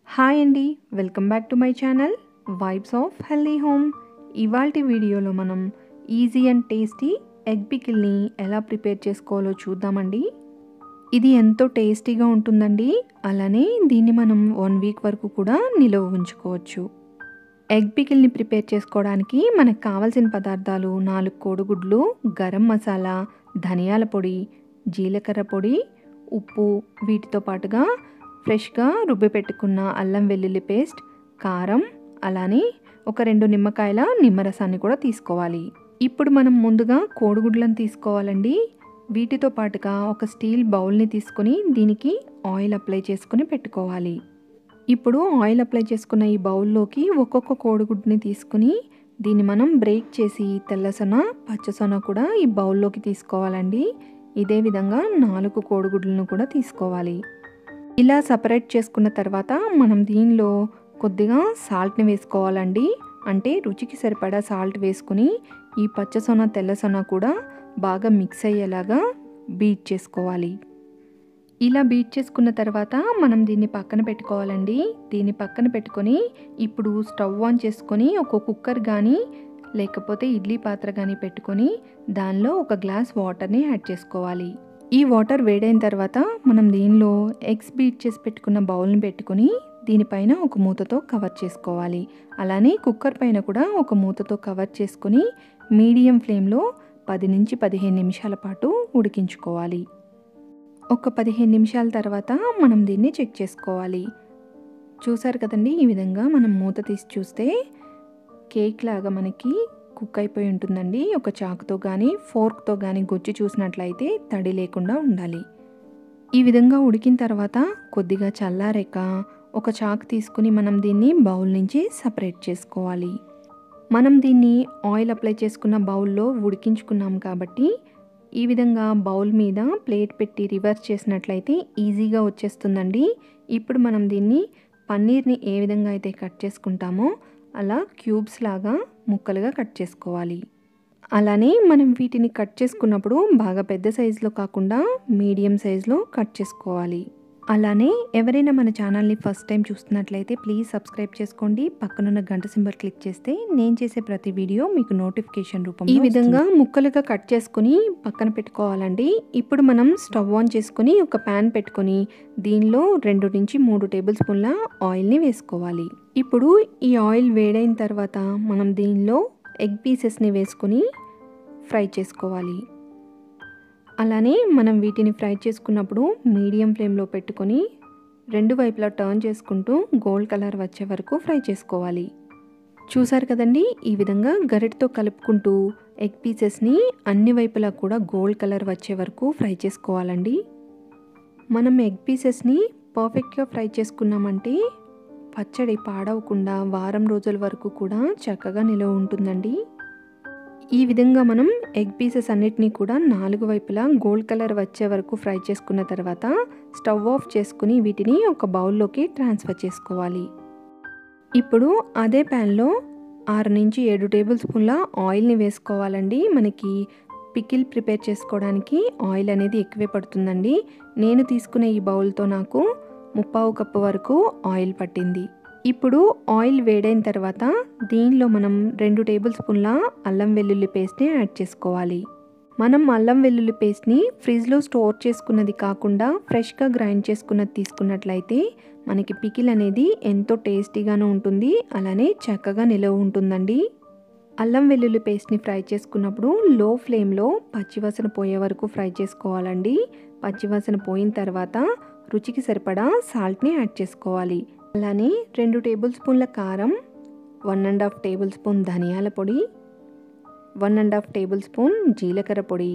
hi అండి welcome back to my channel vibes of healthy home ఇవాల్టి వీడియోలో మనం ఈజీ అండ్ టేస్టీ ఎగ్ పికిల్ని ఎలా ప్రిపేర్ చేసుకోవాలో చూద్దామండి ఇది ఎంతో టేస్టీగా ఉంటుందండి అలానే దీన్ని మనం వన్ వీక్ వరకు కూడా నిలువ ఉంచుకోవచ్చు ఎగ్ పికిల్ని ప్రిపేర్ చేసుకోవడానికి మనకు కావాల్సిన పదార్థాలు నాలుగు కోడిగుడ్లు గరం మసాలా ధనియాల పొడి జీలకర్ర పొడి ఉప్పు వీటితో పాటుగా ఫ్రెష్గా రుబ్బి పెట్టుకున్న అల్లం వెల్లుల్లి పేస్ట్ కారం అలానే ఒక రెండు నిమ్మకాయల నిమ్మరసాన్ని కూడా తీసుకోవాలి ఇప్పుడు మనం ముందుగా కోడిగుడ్లను తీసుకోవాలండి వీటితో పాటుగా ఒక స్టీల్ బౌల్ని తీసుకొని దీనికి ఆయిల్ అప్లై చేసుకుని పెట్టుకోవాలి ఇప్పుడు ఆయిల్ అప్లై చేసుకున్న ఈ బౌల్లోకి ఒక్కొక్క కోడిగుడ్ని తీసుకుని దీన్ని మనం బ్రేక్ చేసి తెల్లసొన పచ్చసొన కూడా ఈ బౌల్లోకి తీసుకోవాలండి ఇదే విధంగా నాలుగు కోడిగుడ్లను కూడా తీసుకోవాలి ఇలా సపరేట్ చేసుకున్న తర్వాత మనం దీనిలో కొద్దిగా సాల్ట్ని వేసుకోవాలండి అంటే రుచికి సరిపడా సాల్ట్ వేసుకుని ఈ పచ్చసొన తెల్లసొన కూడా బాగా మిక్స్ అయ్యేలాగా బీట్ చేసుకోవాలి ఇలా బీట్ చేసుకున్న తర్వాత మనం దీన్ని పక్కన పెట్టుకోవాలండి దీన్ని పక్కన పెట్టుకొని ఇప్పుడు స్టవ్ ఆన్ చేసుకొని ఒక కుక్కర్ కానీ లేకపోతే ఇడ్లీ పాత్ర కానీ పెట్టుకొని దానిలో ఒక గ్లాస్ వాటర్ని యాడ్ చేసుకోవాలి ఈ వాటర్ వేడైన తర్వాత మనం దీనిలో ఎగ్స్ బీట్ చేసి పెట్టుకున్న బౌల్ని పెట్టుకొని దీనిపైన ఒక మూతతో కవర్ చేసుకోవాలి అలానే కుక్కర్ పైన కూడా ఒక మూతతో కవర్ చేసుకొని మీడియం ఫ్లేమ్లో పది నుంచి పదిహేను నిమిషాల పాటు ఉడికించుకోవాలి ఒక పదిహేను నిమిషాల తర్వాత మనం దీన్ని చెక్ చేసుకోవాలి చూసారు కదండి ఈ విధంగా మనం మూత తీసి చూస్తే కేక్ లాగా మనకి కుక్ అయిపోయి ఉంటుందండి ఒక చాకుతో కానీ ఫోర్క్తో కానీ గుజ్జు చూసినట్లయితే తడి లేకుండా ఉండాలి ఈ విధంగా ఉడికిన తర్వాత కొద్దిగా చల్లారాక ఒక చాకు తీసుకుని మనం దీన్ని బౌల్ నుంచి సపరేట్ చేసుకోవాలి మనం దీన్ని ఆయిల్ అప్లై చేసుకున్న బౌల్లో ఉడికించుకున్నాం కాబట్టి ఈ విధంగా బౌల్ మీద ప్లేట్ పెట్టి రివర్స్ చేసినట్లయితే ఈజీగా వచ్చేస్తుందండి ఇప్పుడు మనం దీన్ని పన్నీర్ని ఏ విధంగా అయితే కట్ చేసుకుంటామో అలా క్యూబ్స్ లాగా ముక్కలుగా కట్ చేసుకోవాలి అలానే మనం వీటిని కట్ చేసుకున్నప్పుడు బాగా పెద్ద సైజులో కాకుండా మీడియం సైజులో కట్ చేసుకోవాలి అలానే ఎవరైనా మన ఛానల్ని ఫస్ట్ టైం చూస్తున్నట్లయితే ప్లీజ్ సబ్స్క్రైబ్ చేసుకోండి పక్కనున్న గంట సింబల్ క్లిక్ చేస్తే నేను చేసే ప్రతి వీడియో మీకు నోటిఫికేషన్ రూపంలో ఈ విధంగా ముక్కలుగా కట్ చేసుకుని పక్కన పెట్టుకోవాలండి ఇప్పుడు మనం స్టవ్ ఆన్ చేసుకుని ఒక ప్యాన్ పెట్టుకొని దీనిలో రెండు నుంచి మూడు టేబుల్ స్పూన్ల ఆయిల్ని వేసుకోవాలి ఇప్పుడు ఈ ఆయిల్ వేడైన తర్వాత మనం దీనిలో ఎగ్ పీసెస్ని వేసుకుని ఫ్రై చేసుకోవాలి అలానే మనం వీటిని ఫ్రై చేసుకున్నప్పుడు మీడియం ఫ్లేమ్లో పెట్టుకొని రెండు వైపులా టర్న్ చేసుకుంటూ గోల్డ్ కలర్ వచ్చే వరకు ఫ్రై చేసుకోవాలి చూసారు కదండి ఈ విధంగా గరిటతో కలుపుకుంటూ ఎగ్ పీసెస్ని అన్ని వైపులా కూడా గోల్డ్ కలర్ వచ్చే వరకు ఫ్రై చేసుకోవాలండి మనం ఎగ్ పీసెస్ని పర్ఫెక్ట్గా ఫ్రై చేసుకున్నామంటే పచ్చడి పాడవకుండా వారం రోజుల వరకు కూడా చక్కగా నిలవ ఉంటుందండి ఈ విధంగా మనం ఎగ్ పీసెస్ అన్నిటినీ కూడా నాలుగు వైపులా గోల్డ్ కలర్ వచ్చే వరకు ఫ్రై చేసుకున్న తర్వాత స్టవ్ ఆఫ్ చేసుకుని వీటిని ఒక బౌల్లోకి ట్రాన్స్ఫర్ చేసుకోవాలి ఇప్పుడు అదే ప్యాన్లో ఆరు నుంచి ఏడు టేబుల్ స్పూన్ల ఆయిల్ని వేసుకోవాలండి మనకి పికిల్ ప్రిపేర్ చేసుకోవడానికి ఆయిల్ అనేది ఎక్కువే పడుతుందండి నేను తీసుకునే ఈ బౌల్తో నాకు ముప్పావు కప్పు వరకు ఆయిల్ పట్టింది ఇప్పుడు ఆయిల్ వేడైన తర్వాత దీనిలో మనం రెండు టేబుల్ స్పూన్ల అల్లం వెల్లుల్లి పేస్ట్ని యాడ్ చేసుకోవాలి మనం అల్లం వెల్లుల్లి పేస్ట్ని ఫ్రిడ్జ్లో స్టోర్ చేసుకున్నది కాకుండా ఫ్రెష్గా గ్రైండ్ చేసుకున్నది తీసుకున్నట్లయితే మనకి పికిల్ అనేది ఎంతో టేస్టీగాను ఉంటుంది అలానే చక్కగా నిలవ ఉంటుందండి అల్లం వెల్లుల్లి పేస్ట్ని ఫ్రై చేసుకున్నప్పుడు లో ఫ్లేమ్లో పచ్చివాసన పోయే వరకు ఫ్రై చేసుకోవాలండి పచ్చివాసన పోయిన తర్వాత రుచికి సరిపడా సాల్ట్ని యాడ్ చేసుకోవాలి అలానే రెండు టేబుల్ స్పూన్ల కారం one and half tablespoon ధనియాల పొడి one and half tablespoon జీలకర్ర పొడి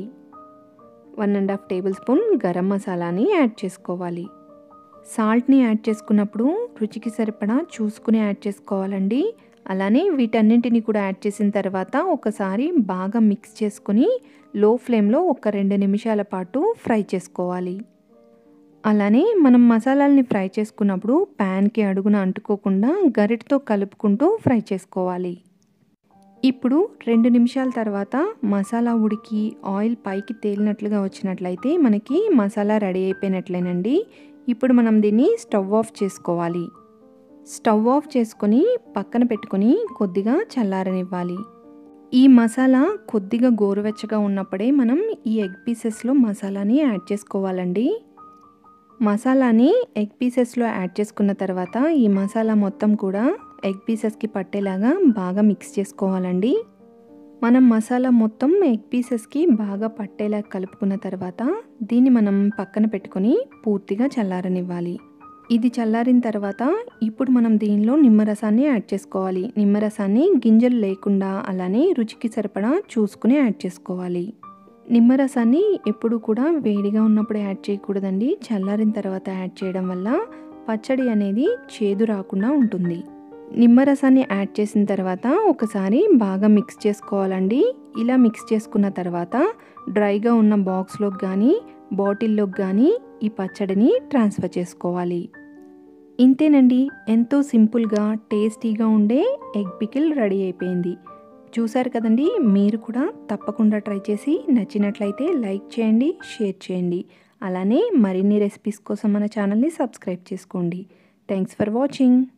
one and half tablespoon గరం మసాలాని యాడ్ చేసుకోవాలి సాల్ట్ని యాడ్ చేసుకున్నప్పుడు రుచికి సరిపడా చూసుకుని యాడ్ చేసుకోవాలండి అలానే వీటన్నింటిని కూడా యాడ్ చేసిన తర్వాత ఒకసారి బాగా మిక్స్ చేసుకుని లో ఫ్లేమ్లో ఒక రెండు నిమిషాల పాటు ఫ్రై చేసుకోవాలి అలానే మనం మసాలాల్ని ఫ్రై చేసుకున్నప్పుడు ప్యాన్కి అడుగున అంటుకోకుండా గరిటతో కలుపుకుంటూ ఫ్రై చేసుకోవాలి ఇప్పుడు రెండు నిమిషాల తర్వాత మసాలా ఉడికి ఆయిల్ పైకి తేలినట్లుగా వచ్చినట్లయితే మనకి మసాలా రెడీ అయిపోయినట్లేనండి ఇప్పుడు మనం దీన్ని స్టవ్ ఆఫ్ చేసుకోవాలి స్టవ్ ఆఫ్ చేసుకొని పక్కన పెట్టుకొని కొద్దిగా చల్లారనివ్వాలి ఈ మసాలా కొద్దిగా గోరువెచ్చగా ఉన్నప్పుడే మనం ఈ ఎగ్ పీసెస్లో మసాలాని యాడ్ చేసుకోవాలండి మసాలాని ఎగ్ పీసెస్లో యాడ్ చేసుకున్న తర్వాత ఈ మసాలా మొత్తం కూడా ఎగ్ పీసెస్కి పట్టేలాగా బాగా మిక్స్ చేసుకోవాలండి మనం మసాలా మొత్తం ఎగ్ పీసెస్కి బాగా పట్టేలా కలుపుకున్న తర్వాత దీన్ని మనం పక్కన పెట్టుకొని పూర్తిగా చల్లారనివ్వాలి ఇది చల్లారిన తర్వాత ఇప్పుడు మనం దీనిలో నిమ్మరసాన్ని యాడ్ చేసుకోవాలి నిమ్మరసాన్ని గింజలు లేకుండా అలానే రుచికి సరిపడా చూసుకుని యాడ్ చేసుకోవాలి నిమ్మరసాన్ని ఎప్పుడు కూడా వేడిగా ఉన్నప్పుడు యాడ్ చేయకూడదండి చల్లారిన తర్వాత యాడ్ చేయడం వల్ల పచ్చడి అనేది చేదు రాకుండా ఉంటుంది నిమ్మరసాన్ని యాడ్ చేసిన తర్వాత ఒకసారి బాగా మిక్స్ చేసుకోవాలండి ఇలా మిక్స్ చేసుకున్న తర్వాత డ్రైగా ఉన్న బాక్స్లోకి కానీ బాటిల్లోకి కానీ ఈ పచ్చడిని ట్రాన్స్ఫర్ చేసుకోవాలి ఇంతేనండి ఎంతో సింపుల్గా టేస్టీగా ఉండే ఎగ్ పికిల్ రెడీ అయిపోయింది చూసారు కదండి మీరు కూడా తప్పకుండా ట్రై చేసి నచ్చినట్లయితే లైక్ చేయండి షేర్ చేయండి అలానే మరిన్ని రెసిపీస్ కోసం మన ఛానల్ని సబ్స్క్రైబ్ చేసుకోండి థ్యాంక్స్ ఫర్ వాచింగ్